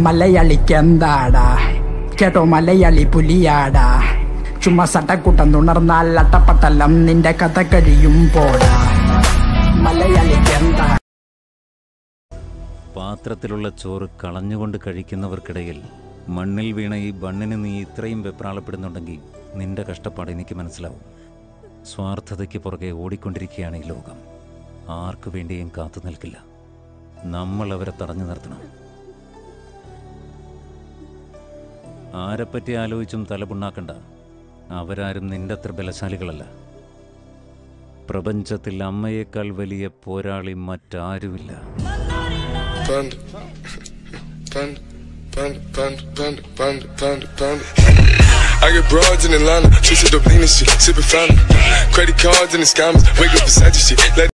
മലയാളിക്ക് എന്താടാ കേട്ടോ മലയാളി പുലിയാടാ ചുമ്മാ സട്ടക്കൂട്ടം തുണർന്നാൽ അട്ടപ്പട്ടലം നിന്റെ കഥ കഴിയും പോടാ മലയാളിക്ക് എന്താ പാത്രത്തിലുള്ള ചോറ് കളഞ്ഞുകൊണ്ട് കഴിക്കുന്നവർക്കിടയിൽ മണ്ണിൽ വീണ ഈ ബണ്ണിന് നീ ഇത്രയും വെപ്രാളപ്പെടുന്നുണ്ടെങ്കിൽ നിന്റെ കഷ്ടപ്പാട് എനിക്ക് മനസ്സിലാവും സ്വാർത്ഥതയ്ക്ക് പുറകെ ഓടിക്കൊണ്ടിരിക്കുകയാണ് ഈ ലോകം ആർക്കു വേണ്ടിയും കാത്തു നിൽക്കില്ല നമ്മൾ അവരെ തടഞ്ഞു നിർത്തണം ആരെപ്പറ്റി ആലോചിച്ചും തലപുണ്ണാക്കണ്ട അവരാരും നിന്റെ അത്ര ബലശാലികളല്ല പ്രപഞ്ചത്തിൽ അമ്മയേക്കാൾ വലിയ പോരാളി മറ്റാരുമില്ല Panda. Panda. Panda, panda, panda, panda, panda, panda. I get broads in Atlanta, twisted up lean and shit, sipping fountain. Credit cards and the scammers, wake up beside your shit. Let